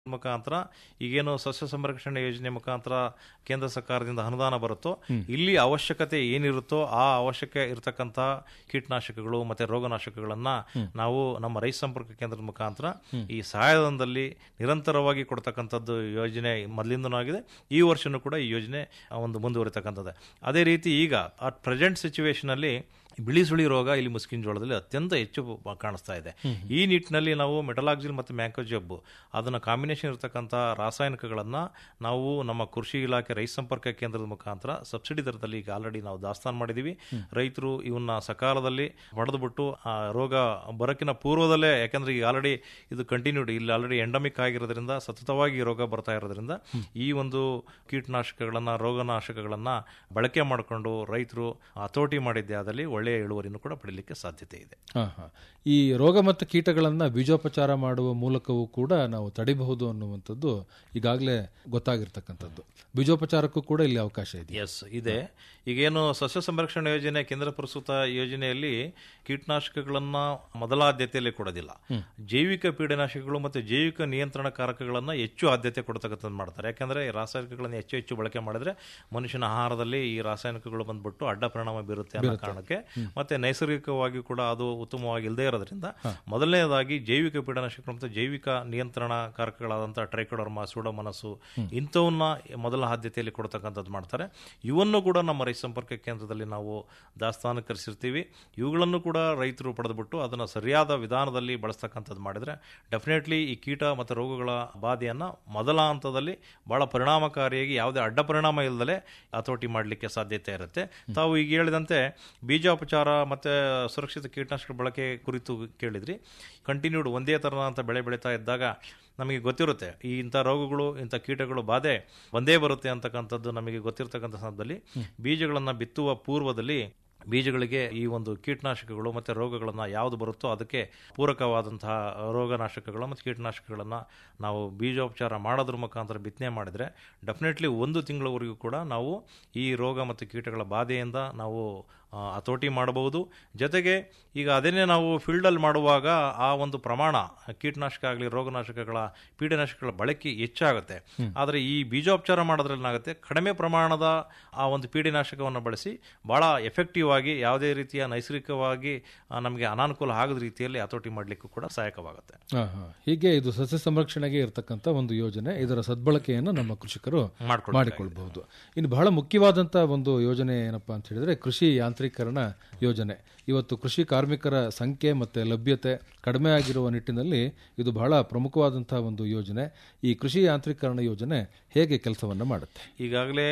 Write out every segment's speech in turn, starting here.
ಮುಖಾಂತರ ಈಗೇನು ಸಸ್ಯ ಸಂರಕ್ಷಣೆ ಯೋಜನೆ ಮುಖಾಂತರ ಕೇಂದ್ರ ಸರ್ಕಾರದಿಂದ ಅನುದಾನ ಬರುತ್ತೋ ಇಲ್ಲಿ ಅವಶ್ಯಕತೆ ಏನಿರುತ್ತೋ ಆ ಅವಶ್ಯಕ ಇರತಕ್ಕಂತ ಕೀಟನಾಶಕಗಳು ಮತ್ತೆ ರೋಗನಾಶಕಗಳನ್ನ ನಾವು ನಮ್ಮ ರೈತ ಸಂಪರ್ಕ ಕೇಂದ್ರದ ಮುಖಾಂತರ ಈ ಸಹಾಯಧನದಲ್ಲಿ ನಿರಂತರವಾಗಿ ಕೊಡ್ತಕ್ಕಂಥದ್ದು ಯೋಜನೆ ಮೊದಲಿಂದನೂ ಆಗಿದೆ ಈ ವರ್ಷನೂ ಕೂಡ ಈ ಯೋಜನೆ ಒಂದು ಮುಂದುವರಿತಕ್ಕಂಥದ್ದು ಅದೇ ರೀತಿ ಈಗ ಅಟ್ ಪ್ರೆಸೆಂಟ್ ಸಿಚುವೇಶನ್ ಅಲ್ಲಿ ಬಿಳಿ ಸುಳಿ ರೋಗ ಇಲ್ಲಿ ಮುಸ್ಕಿನ ಜೋಳದಲ್ಲಿ ಅತ್ಯಂತ ಹೆಚ್ಚು ಬ- ಕಾಣಿಸ್ತಾ ಇದೆ ಈ ನಿಟ್ಟಿನಲ್ಲಿ ನಾವು ಮೆಟಲಾಕ್ಸಿಲ್ ಮತ್ತು ಮ್ಯಾಂಕೋಜಬ್ಬು ಅದನ್ನ ಕಾಂಬಿನೇಷನ್ ಇರತಕ್ಕಂಥ ರಾಸಾಯನಿಕಗಳನ್ನ ನಾವು ನಮ್ಮ ಕೃಷಿ ಇಲಾಖೆ ರೈತ ಸಂಪರ್ಕ ಕೇಂದ್ರದ ಮುಖಾಂತರ ಸಬ್ಸಿಡಿ ದರದಲ್ಲಿ ಈಗ ಆಲ್ರೆಡಿ ನಾವು ದಾಸ್ತಾನು ಮಾಡಿದೀವಿ ರೈತರು ಇವನ್ನ ಸಕಾಲದಲ್ಲಿ ಪಡೆದುಬಿಟ್ಟು ಆ ರೋಗ ಬರಕಿನ ಪೂರ್ವದಲ್ಲೇ ಯಾಕಂದ್ರೆ ಈಗ ಆಲ್ರೆಡಿ ಇದು ಕಂಟಿನ್ಯೂಡ್ ಇಲ್ಲಿ ಆಲ್ರೆಡಿ ಎಂಡಮಿಕ್ ಆಗಿರೋದ್ರಿಂದ ಸತತವಾಗಿ ಈ ರೋಗ ಬರ್ತಾ ಇರೋದ್ರಿಂದ ಈ ಒಂದು ಕೀಟನಾಶಕಗಳನ್ನ ರೋಗನಾಶಕಗಳನ್ನ ಬಳಕೆ ಮಾಡಿಕೊಂಡು ರೈತರು ಹತೋಟಿ ಮಾಡಿದ್ದೆ ಆದಲ್ಲಿ ಒಳ್ಳೆಯ ಇಳುವರಿನೂ ಕೂಡ ಪಡೀಲಿಕ್ಕೆ ಸಾಧ್ಯತೆ ಇದೆ ಹಾ, ಹಾ. ಈ ರೋಗ ಮತ್ತು ಕೀಟಗಳನ್ನ ಬೀಜೋಪಚಾರ ಮಾಡುವ ಮೂಲಕವೂ ಕೂಡ ನಾವು ತಡಿಬಹುದು ಅನ್ನುವಂಥದ್ದು ಈಗಾಗಲೇ ಗೊತ್ತಾಗಿರ್ತಕ್ಕಂಥದ್ದು ಬೀಜೋಪಚಾರಕ್ಕೂ ಕೂಡ ಇಲ್ಲಿ ಅವಕಾಶ ಇದೆ ಎಸ್ ಇದೆ ಈಗೇನು ಸಸ್ಯ ಸಂರಕ್ಷಣಾ ಯೋಜನೆ ಕೇಂದ್ರ ಪ್ರಸ್ತುತ ಯೋಜನೆಯಲ್ಲಿ ಕೀಟನಾಶಕಗಳನ್ನ ಮೊದಲ ಆದ್ಯತೆಯಲ್ಲಿ ಕೊಡೋದಿಲ್ಲ ಜೈವಿಕ ಪೀಡನಾಶಕಗಳು ಮತ್ತು ಜೈವಿಕ ನಿಯಂತ್ರಣ ಕಾರಕಗಳನ್ನ ಹೆಚ್ಚು ಆದ್ಯತೆ ಕೊಡ್ತಕ್ಕಂಥದ್ದು ಮಾಡ್ತಾರೆ ಯಾಕಂದ್ರೆ ಈ ರಾಸಾಯನಿಕಗಳನ್ನು ಹೆಚ್ಚು ಹೆಚ್ಚು ಬಳಕೆ ಮಾಡಿದ್ರೆ ಮನುಷ್ಯನ ಆಹಾರದಲ್ಲಿ ಈ ರಾಸಾಯನಿಕಗಳು ಬಂದ್ಬಿಟ್ಟು ಅಡ್ಡ ಪರಿಣಾಮ ಬೀರುತ್ತೆ ಅನ್ನೋ ಕಾರಣಕ್ಕೆ ಮತ್ತೆ ನೈಸರ್ಗಿಕವಾಗಿ ಕೂಡ ಅದು ಉತ್ತಮವಾಗಿ ಇಲ್ಲದೆ ಇರೋದ್ರಿಂದ ಮೊದಲನೇದಾಗಿ ಜೈವಿಕ ಪೀಡನಾಶಕಗಳು ಮತ್ತು ಜೈವಿಕ ನಿಯಂತ್ರಣ ಕಾರಕಗಳಾದಂತಹ ಟ್ರೈಕೋಡರ್ಮಾ ಸೂಡೋಮನಸ್ಸು ಇಂಥವನ್ನ ಮೊದಲ ಆದ್ಯತೆಯಲ್ಲಿ ಕೊಡ್ತಕ್ಕಂಥದ್ದು ಮಾಡ್ತಾರೆ ಇವನ್ನು ಕೂಡ ನಮ್ಮ ರೈತ ಸಂಪರ್ಕ ಕೇಂದ್ರದಲ್ಲಿ ನಾವು ದಾಸ್ತಾನೀಕರಿಸಿರ್ತೀವಿ ಇವುಗಳನ್ನು ಕೂಡ ರೈತರು ಪಡೆದುಬಿಟ್ಟು ಅದನ್ನು ಸರಿಯಾದ ವಿಧಾನದಲ್ಲಿ ಬಳಸ್ತಕ್ಕಂಥದ್ದು ಮಾಡಿದ್ರೆ ಡೆಫಿನೆಟ್ಲಿ ಈ ಕೀಟ ಮತ್ತು ರೋಗಗಳ ಬಾಧೆಯನ್ನ ಮೊದಲ ಹಂತದಲ್ಲಿ ಬಹಳ ಪರಿಣಾಮಕಾರಿಯಾಗಿ ಯಾವುದೇ ಅಡ್ಡ ಪರಿಣಾಮ ಇಲ್ಲದಲೆ ಹತೋಟಿ ಮಾಡಲಿಕ್ಕೆ ಸಾಧ್ಯತೆ ಇರುತ್ತೆ ತಾವು ಈಗ ಹೇಳಿದಂತೆ ಬೀಜೋಪಚಾರ ಮತ್ತೆ ಸುರಕ್ಷಿತ ಕೀಟನಾಶಕ ಬಳಕೆ ಕುರಿತು ಕೇಳಿದ್ರಿ ಕಂಟಿನ್ಯೂಡ್ ಒಂದೇ ತರನಾದಂಥ ಬೆಳೆ ಬೆಳೀತಾ ಇದ್ದಾಗ ನಮಗೆ ಗೊತ್ತಿರುತ್ತೆ ಈ ಇಂಥ ರೋಗಗಳು ಇಂಥ ಕೀಟಗಳು ಬಾಧೆ ಒಂದೇ ಬರುತ್ತೆ ಅಂತಕ್ಕಂಥದ್ದು ನಮಗೆ ಗೊತ್ತಿರತಕ್ಕಂಥ ಸಂದರ್ಭದಲ್ಲಿ ಬೀಜಗಳನ್ನು ಬಿತ್ತುವ ಪೂರ್ವದಲ್ಲಿ ಬೀಜಗಳಿಗೆ ಈ ಒಂದು ಕೀಟನಾಶಕಗಳು ಮತ್ತು ರೋಗಗಳನ್ನು ಯಾವುದು ಬರುತ್ತೋ ಅದಕ್ಕೆ ಪೂರಕವಾದಂತಹ ರೋಗನಾಶಕಗಳು ಮತ್ತು ಕೀಟನಾಶಕಗಳನ್ನು ನಾವು ಬೀಜೋಪಚಾರ ಮಾಡೋದ್ರ ಮುಖಾಂತರ ಬಿತ್ತನೆ ಮಾಡಿದರೆ ಡೆಫಿನೆಟ್ಲಿ ಒಂದು ತಿಂಗಳವರೆಗೂ ಕೂಡ ನಾವು ಈ ರೋಗ ಮತ್ತು ಕೀಟಗಳ ಬಾಧೆಯಿಂದ ನಾವು ಆ, ಹತೋಟಿ ಮಾಡಬಹುದು ಜೊತೆಗೆ ಈಗ ಅದನ್ನೇ ನಾವು ಫೀಲ್ಡಲ್ಲಿ ಮಾಡುವಾಗ ಆ ಒಂದು ಪ್ರಮಾಣ ಕೀಟನಾಶಕ ಆಗಲಿ ರೋಗನಾಶಕಗಳ ಪೀಡನಾಶಕಗಳ ಬಳಕೆ ಹೆಚ್ಚಾಗುತ್ತೆ ಆದರೆ ಈ ಬೀಜೋಪಚಾರ ಮಾಡೋದ್ರಲ್ಲಿ ಏನಾಗುತ್ತೆ ಕಡಿಮೆ ಪ್ರಮಾಣದ ಆ ಒಂದು ಪೀಡನಾಶಕವನ್ನು ಬಳಸಿ ಬಹಳ ಎಫೆಕ್ಟಿವ್ ಆಗಿ ಯಾವುದೇ ರೀತಿಯ ನೈಸರ್ಗಿಕವಾಗಿ ಆ, ನಮಗೆ ಅನಾನುಕೂಲ ಆಗದ ರೀತಿಯಲ್ಲಿ ಹತೋಟಿ ಮಾಡಲಿಕ್ಕೂ ಕೂಡ ಸಹಾಯಕವಾಗುತ್ತೆ ಹಾ, ಹಾ. ಹೀಗೆ ಇದು ಸಸ್ಯ ಸಂರಕ್ಷಣೆಗೆ ಇರತಕ್ಕಂಥ ಒಂದು ಯೋಜನೆ ಇದರ ಸದ್ಬಳಕೆಯನ್ನು ನಮ್ಮ ಕೃಷಿಕರು ಮಾಡ್ಕೊಳ್ಬೇಕಾಗಿದೆ. ಮಾಡಿಕೊಳ್ಬಹುದು ಇನ್ನು ಬಹಳ ಮುಖ್ಯವಾದಂತಹ ಒಂದು ಯೋಜನೆ ಏನಪ್ಪಾ ಅಂತ ಹೇಳಿದ್ರೆ ಕೃಷಿ ಯಾಂತ್ರೀಕರಣ ಯೋಜನೆ ಇವತ್ತು ಕೃಷಿ ಕಾರ್ಮಿಕರ ಸಂಖ್ಯೆ ಮತ್ತೆ ಲಭ್ಯತೆ ಕಡಿಮೆ ಆಗಿರುವ ನಿಟ್ಟಿನಲ್ಲಿ ಇದು ಬಹಳ ಪ್ರಮುಖವಾದಂತಹ ಒಂದು ಯೋಜನೆ ಈ ಕೃಷಿ ಯಾಂತ್ರೀಕರಣ ಯೋಜನೆ ಹೇಗೆ ಕೆಲಸವನ್ನ ಮಾಡುತ್ತೆ ಈಗಾಗಲೇ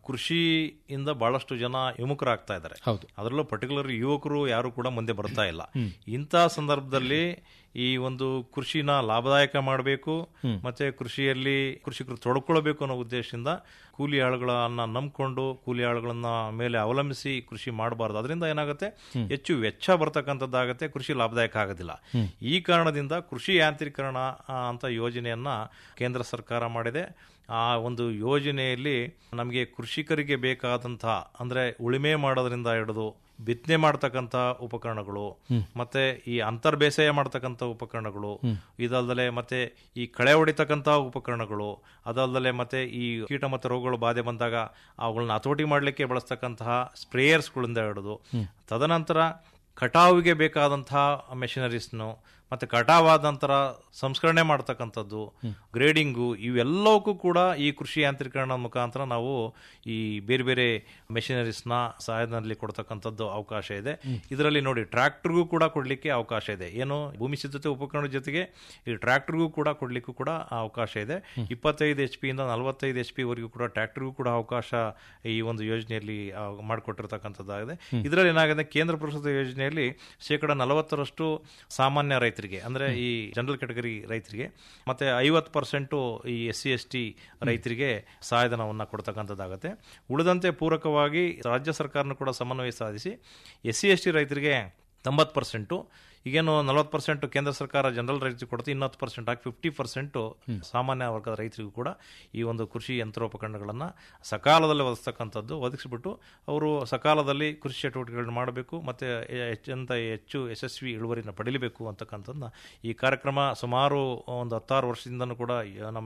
ಕೃಷಿಯಿಂದ ಬಹಳಷ್ಟು ಜನ ವಿಮುಖರಾಗ್ತಾ ಇದ್ದಾರೆ ಹೌದು ಅದರಲ್ಲೂ ಪರ್ಟಿಕ್ಯುಲರ್ ಯುವಕರು ಯಾರು ಕೂಡ ಮುಂದೆ ಬರ್ತಾ ಇಲ್ಲ ಇಂಥ ಸಂದರ್ಭದಲ್ಲಿ ಈ ಒಂದು ಕೃಷಿನ ಲಾಭದಾಯಕ ಮಾಡಬೇಕು ಮತ್ತೆ ಕೃಷಿಯಲ್ಲಿ ಕೃಷಿಕರು ತೊಡ್ಕೊಳ್ಬೇಕು ಅನ್ನೋ ಉದ್ದೇಶದಿಂದ ಕೂಲಿ ಆಳುಗಳನ್ನ ನಂಬ್ಕೊಂಡು ಕೂಲಿ ಆಳುಗಳನ್ನ ಮೇಲೆ ಅವಲಂಬಿಸಿ ಕೃಷಿ ಮಾಡಬಾರ್ದು ಅದರಿಂದ ಏನಾಗುತ್ತೆ ಹೆಚ್ಚು ವೆಚ್ಚ ಬರ್ತಕ್ಕಂಥದ್ದಾಗತ್ತೆ ಕೃಷಿ ಲಾಭದಾಯಕ ಆಗೋದಿಲ್ಲ ಈ ಕಾರಣದಿಂದ ಕೃಷಿ ಯಾಂತ್ರೀಕರಣ ಆ, ಅಂತ ಯೋಜನೆಯನ್ನ ಕೇಂದ್ರ ಸರ್ಕಾರ ಮಾಡಿದೆ ಆ ಒಂದು ಯೋಜನೆಯಲ್ಲಿ ನಮಗೆ ಕೃಷಿಕರಿಗೆ ಬೇಕಾದಂತಹ ಅಂದ್ರೆ ಉಳಿಮೆ ಮಾಡೋದ್ರಿಂದ ಹಿಡಿದು ಬಿತ್ತನೆ ಮಾಡ್ತಕ್ಕಂಥ ಉಪಕರಣಗಳು ಮತ್ತೆ ಈ ಅಂತರ್ ಬೇಸಾಯ ಮಾಡ್ತಕ್ಕಂಥ ಉಪಕರಣಗಳು ಇದಲ್ದಲೆ ಮತ್ತೆ ಈ ಕಳೆ ಹೊಡಿತಕ್ಕಂಥ ಉಪಕರಣಗಳು ಅದಲ್ದಲೆ ಮತ್ತೆ ಈ ಕೀಟ ಮತ್ತು ರೋಗಗಳು ಬಾಧೆ ಬಂದಾಗ ಅವುಗಳನ್ನ ಹತೋಟಿ ಮಾಡಲಿಕ್ಕೆ ಬಳಸ್ತಕ್ಕಂತಹ ಸ್ಪ್ರೇಯರ್ಸ್ಗಳಿಂದ ಹಿಡಿದು ತದನಂತರ ಕಟಾವಿಗೆ ಬೇಕಾದಂತಹ ಮೆಷಿನರೀಸ್ನು ಮತ್ತೆ ಕಟಾವಾದ ನಂತರ ಸಂಸ್ಕರಣೆ ಮಾಡ್ತಕ್ಕಂಥದ್ದು ಗ್ರೇಡಿಂಗು ಇವೆಲ್ಲವಕ್ಕೂ ಕೂಡ ಈ ಕೃಷಿ ಯಾಂತ್ರೀಕರಣ ಮುಖಾಂತರ ನಾವು ಈ ಬೇರೆ ಬೇರೆ ಮೆಷಿನರೀಸ್ನ ಸಹಾಯದಲ್ಲಿ ಕೊಡ್ತಕ್ಕಂಥದ್ದು ಅವಕಾಶ ಇದೆ ಇದರಲ್ಲಿ ನೋಡಿ ಟ್ರ್ಯಾಕ್ಟರ್ಗೂ ಕೂಡ ಕೊಡಲಿಕ್ಕೆ ಅವಕಾಶ ಇದೆ ಏನು ಭೂಮಿ ಸಿದ್ಧತೆ ಉಪಕರಣದ ಜೊತೆಗೆ ಈ ಟ್ರ್ಯಾಕ್ಟರ್ಗೂ ಕೂಡ ಕೊಡ್ಲಿಕ್ಕೂ ಕೂಡ ಅವಕಾಶ ಇದೆ ಇಪ್ಪತ್ತೈದು ಎಚ್ ಪಿಯಿಂದ ನಲವತ್ತೈದು ಎಚ್ ಪಿ ವರೆಗೂ ಕೂಡ ಟ್ರ್ಯಾಕ್ಟರ್ಗೂ ಕೂಡ ಅವಕಾಶ ಈ ಒಂದು ಯೋಜನೆಯಲ್ಲಿ ಆ, ಮಾಡಿಕೊಟ್ಟಿರ್ತಕ್ಕಂಥದ್ದಾಗಿದೆ ಇದರಲ್ಲಿ ಏನಾಗಿದೆ ಕೇಂದ್ರ ಪ್ರಸ್ತುತ ಯೋಜನೆಯಲ್ಲಿ ಶೇಕಡ ನಲವತ್ತರಷ್ಟು ಸಾಮಾನ್ಯ ರೈತರಿಗೆ ಅಂದ್ರೆ ಈ ಜನರಲ್ ಕ್ಯಾಟಗರಿ ರೈತರಿಗೆ ಮತ್ತೆ ಐವತ್ತು ಪರ್ಸೆಂಟು ಈ ಎಸ್ ಸಿ ಎಸ್ ಟಿ ರೈತರಿಗೆ ಸಹಾಯಧನವನ್ನು ಕೊಡ್ತಕ್ಕಂಥದ್ದಾಗುತ್ತೆ ಉಳಿದಂತೆ ಪೂರಕವಾಗಿ ರಾಜ್ಯ ಸರ್ಕಾರನೂ ಕೂಡ ಸಮನ್ವಯ ಸಾಧಿಸಿ ಎಸ್ ಸಿ ಎಸ್ ಟಿ ರೈತರಿಗೆ ತೊಂಬತ್ತು ಪರ್ಸೆಂಟು ಈಗೇನು ನಲವತ್ತು ಪರ್ಸೆಂಟ್ ಕೇಂದ್ರ ಸರ್ಕಾರ ಜನರಲ್ ರೈತರಿಗೆ ಕೊಡುತ್ತೆ ಇನ್ನತ್ತು ಪರ್ಸೆಂಟ್ ಆಗಿ ಫಿಫ್ಟಿ ಪರ್ಸೆಂಟು ಸಾಮಾನ್ಯ ವರ್ಗದ ರೈತರಿಗೂ ಕೂಡ ಈ ಒಂದು ಕೃಷಿ ಯಂತ್ರೋಪಕರಣಗಳನ್ನು ಸಕಾಲದಲ್ಲಿ ಒದಗಿಸ್ತಕ್ಕಂಥದ್ದು ಒದಗಿಸ್ಬಿಟ್ಟು ಅವರು ಸಕಾಲದಲ್ಲಿ ಕೃಷಿ ಚಟುವಟಿಕೆಗಳನ್ನ ಮಾಡಬೇಕು ಮತ್ತು ಹೆಚ್ಚಂತ ಹೆಚ್ಚು ಯಶಸ್ವಿ ಇಳುವರಿನ ಪಡೀಬೇಕು ಅಂತಕ್ಕಂಥದ್ದನ್ನ ಈ ಕಾರ್ಯಕ್ರಮ ಸುಮಾರು ಒಂದು ಹತ್ತಾರು ವರ್ಷದಿಂದನೂ ಕೂಡ ನಮ್ಮ